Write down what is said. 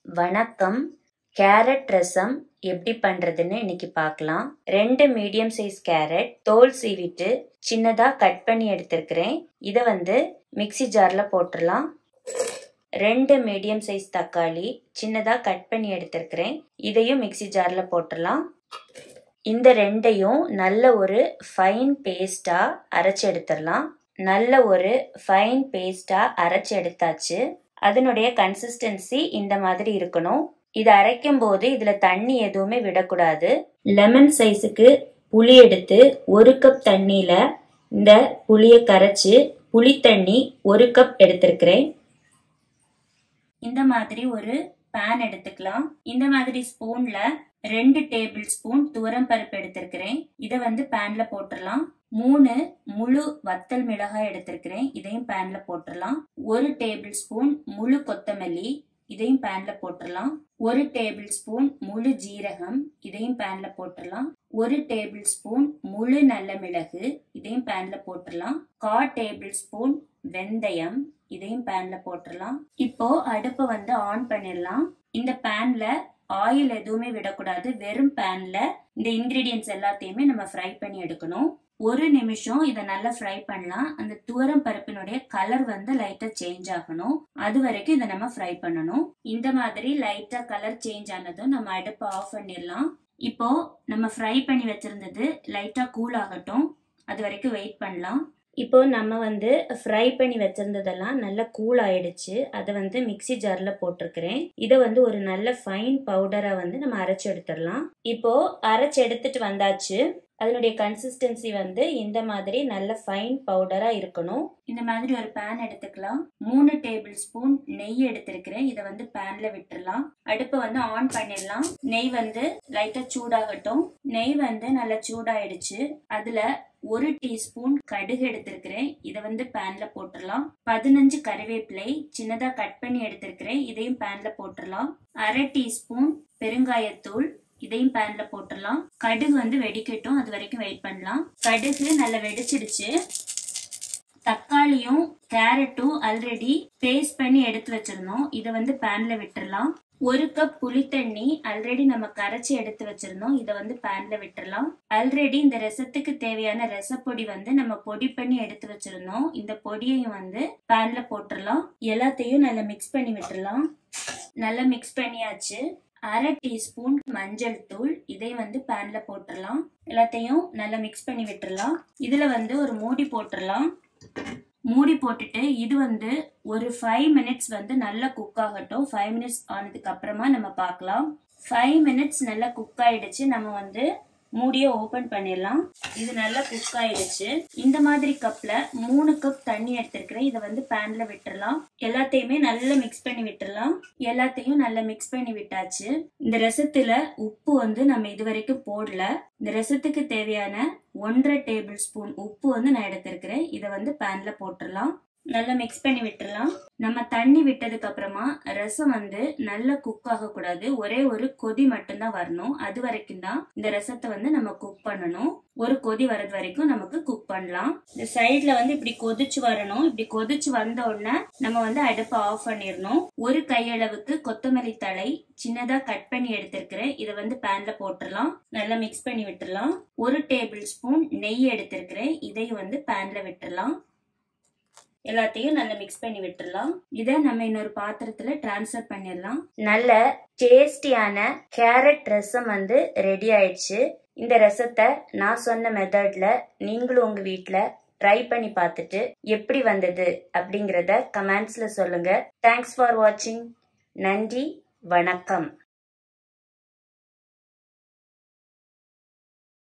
வணக்கம் கேரட் ரசம் எப்படி பண்றதுன்னு இன்னைக்கு பார்க்கலாம் ரெண்டு மீடியம் சைஸ் கேரட் தோல் சீவிட்டு சின்னதா கட் பண்ணி எடுத்திருக்கிறேன் இதை வந்து மிக்ஸி ஜார்ல போட்டுடலாம் ரெண்டு மீடியம் சைஸ் தக்காளி சின்னதா கட் பண்ணி எடுத்திருக்கிறேன் இதையும் மிக்ஸி ஜார்ல போட்டுடலாம் இந்த ரெண்டையும் நல்ல ஒரு ஃபைன் பேஸ்டா அரைச்சு எடுத்துடலாம் நல்ல ஒரு ஃபைன் பேஸ்டா அரைச்சு எடுத்தாச்சு அதனுடைய கன்சிஸ்டன்சி இந்த மாதிரி இருக்கணும் இது அரைக்கும் போது இதுல தண்ணி எதுவுமே விடக்கூடாது லெமன் சைஸுக்கு புளி எடுத்து ஒரு கப் தண்ணியில இந்த புளியை கரைச்சு புளி தண்ணி ஒரு கப் எடுத்திருக்கிறேன் இந்த மாதிரி ஒரு பேன் எடுத்துக்கலாம் இந்த மாதிரி ஸ்பூன்ல ரெண்டு டேபிள் ஸ்பூன் துவரம் பருப்பு எடுத்திருக்கிறேன் இதை வந்து பேன்ல போட்டுடலாம் மூணு முழு வத்தல் மிளகாய் எடுத்திருக்கிறேன் இதையும் பேன்ல போட்டுடலாம் ஒரு டேபிள் ஸ்பூன் முழு கொத்தமல்லி இதையும் பேன்ல போட்டுடலாம் ஒரு டேபிள் ஸ்பூன் முழு ஜீரகம் இதையும் பேன்ல போட்டுடலாம் ஒரு டேபிள் ஸ்பூன் முழு நல்ல மிளகு இதையும் பேன்ல போட்டுடலாம் கா டேபிள் ஸ்பூன் வெந்தயம் இதையும் பேன்ல போட்டுடலாம் இப்போ அடுப்பை வந்து ஆன் பண்ணிடலாம் இந்த பேன்ல ஆயில் எதுவுமே விடக்கூடாது வெறும் பேன்ல இந்த இன்கிரீடியன்ஸ் எல்லாத்தையுமே நம்ம ஃப்ரை பண்ணி எடுக்கணும் ஒரு நிமிஷம் இதை நல்லா ஃப்ரை பண்ணலாம் அந்த துவரம் பருப்பினுடைய கலர் வந்து லைட்டா சேஞ்ச் ஆகணும் அது வரைக்கும் இதை நம்ம ஃப்ரை பண்ணணும் இந்த மாதிரி லைட்டா கலர் சேஞ்ச் ஆனதும் நம்ம அடுப்பை ஆஃப் பண்ணிடலாம் இப்போ நம்ம ஃப்ரை பண்ணி வச்சிருந்தது லைட்டா கூல் ஆகட்டும் அது வரைக்கும் வெயிட் பண்ணலாம் இப்போ நம்ம வந்து ஃப்ரை பண்ணி வச்சிருந்ததெல்லாம் நல்லா கூல் ஆயிடுச்சு அதை வந்து மிக்சி ஜார்ல போட்டிருக்கிறேன் இதை வந்து ஒரு நல்ல ஃபைன் பவுடரா வந்து நம்ம அரைச்சு எடுத்துடலாம் இப்போ அரைச்சு எடுத்துட்டு வந்தாச்சு அதனுடைய கன்சிஸ்டன்சி வந்து இந்த மாதிரி நல்ல ஃபைன் பவுடரா இருக்கணும் இந்த மாதிரி ஒரு பேன் எடுத்துக்கலாம் மூணு டேபிள் ஸ்பூன் நெய் எடுத்திருக்கிறேன் இதை வந்து பேன்ல விட்டுறலாம் அடுப்பை வந்து ஆன் பண்ணிடலாம் நெய் வந்து லைட்டா சூடாகட்டும் நெய் வந்து நல்லா சூடாயிடுச்சு அதுல ஒரு டீஸ்பூன் கடுகு எடுத்திருக்கிறேன் இதை வந்து பேன்ல போட்டுடலாம் பதினஞ்சு கருவேப்பிலை சின்னதா கட் பண்ணி எடுத்திருக்கிறேன் இதையும் பேன்ல போட்டுடலாம் அரை டீஸ்பூன் பெருங்காயத்தூள் இதையும் பேன்ல போட்டுடலாம் கடுகு வந்து வெடிக்கட்டும் அது வரைக்கும் வெயிட் பண்ணலாம் கடுகு நல்லா வெடிச்சிடுச்சு தக்காளியும் கேரட்டும் ஆல்ரெடி பேஸ்ட் பண்ணி எடுத்து வச்சிருந்தோம் இதை வந்து பேன்ல விட்டுறலாம் ஒரு கப் புளி தண்ணி ஆல்ரெடி நம்ம கரைச்சி எடுத்து வச்சிருந்தோம் இதை வந்து பேன்ல விட்டுறலாம் ஆல்ரெடி இந்த ரசத்துக்கு தேவையான ரசப்பொடி வந்து நம்ம பொடி பண்ணி எடுத்து வச்சிருந்தோம் இந்த பொடியையும் வந்து பேன்ல போட்டுடலாம் எல்லாத்தையும் நல்லா மிக்ஸ் பண்ணி விட்டுறலாம் நல்லா மிக்ஸ் பண்ணியாச்சு அரை டீஸ்பூன் மஞ்சள் தூள் இதை வந்து பேன்ல போட்டுடலாம் எல்லாத்தையும் நல்லா மிக்ஸ் பண்ணி விட்டுறலாம் இதுல வந்து ஒரு மூடி போட்டுடலாம் மூடி போட்டுட்டு இது வந்து ஒரு ஃபைவ் மினிட்ஸ் வந்து நல்லா குக் ஆகட்டும் ஃபைவ் மினிட்ஸ் ஆனதுக்கு அப்புறமா நம்ம பார்க்கலாம் ஃபைவ் மினிட்ஸ் நல்லா குக் ஆயிடுச்சு நம்ம வந்து மூடியை ஓபன் பண்ணிடலாம் இது நல்லா குக் ஆயிடுச்சு இந்த மாதிரி கப்ல மூணு கப் தண்ணி எடுத்திருக்கிறேன் இதை வந்து பேன்ல விட்டுறலாம் எல்லாத்தையுமே நல்லா மிக்ஸ் பண்ணி விட்டுறலாம் எல்லாத்தையும் நல்லா மிக்ஸ் பண்ணி விட்டாச்சு இந்த ரசத்துல உப்பு வந்து நம்ம இது வரைக்கும் போடல இந்த ரசத்துக்கு தேவையான ஒன்றரை டேபிள் ஸ்பூன் உப்பு வந்து நான் எடுத்திருக்கிறேன் இதை வந்து பேன்ல போட்டுடலாம் நல்லா மிக்ஸ் பண்ணி விட்டுறலாம் நம்ம தண்ணி விட்டதுக்கு அப்புறமா ரசம் வந்து நல்லா குக் ஆக கூடாது ஒரே ஒரு கொதி மட்டும்தான் வரணும் அது வரைக்கும் தான் இந்த ரசத்தை வந்து நம்ம குக் பண்ணணும் ஒரு கொதி வரது வரைக்கும் நமக்கு குக் பண்ணலாம் இந்த சைட்ல வந்து இப்படி கொதிச்சு வரணும் இப்படி கொதிச்சு வந்த உடனே நம்ம வந்து அடுப்பை ஆஃப் பண்ணிடணும் ஒரு கையளவுக்கு கொத்தமல்லி தழை சின்னதா கட் பண்ணி எடுத்திருக்கிறேன் இதை வந்து பேன்ல போட்டுடலாம் நல்லா மிக்ஸ் பண்ணி விட்டுறலாம் ஒரு டேபிள் ஸ்பூன் நெய் எடுத்திருக்கிறேன் இதையும் வந்து பேன்ல விட்டுறலாம் எல்லாத்தையும் நல்லா மிக்ஸ் பண்ணி விட்டுறலாம் இதை நம்ம இன்னொரு பாத்திரத்துல டிரான்ஸ்ஃபர் பண்ணிடலாம் நல்ல டேஸ்டியான கேரட் ரசம் வந்து ரெடி ஆயிடுச்சு இந்த ரசத்தை நான் சொன்ன மெத்தட்ல நீங்களும் உங்க வீட்ல ட்ரை பண்ணி பார்த்துட்டு எப்படி வந்தது அப்படிங்கறத கமெண்ட்ஸ்ல சொல்லுங்க தேங்க்ஸ் ஃபார் வாட்சிங் நன்றி வணக்கம்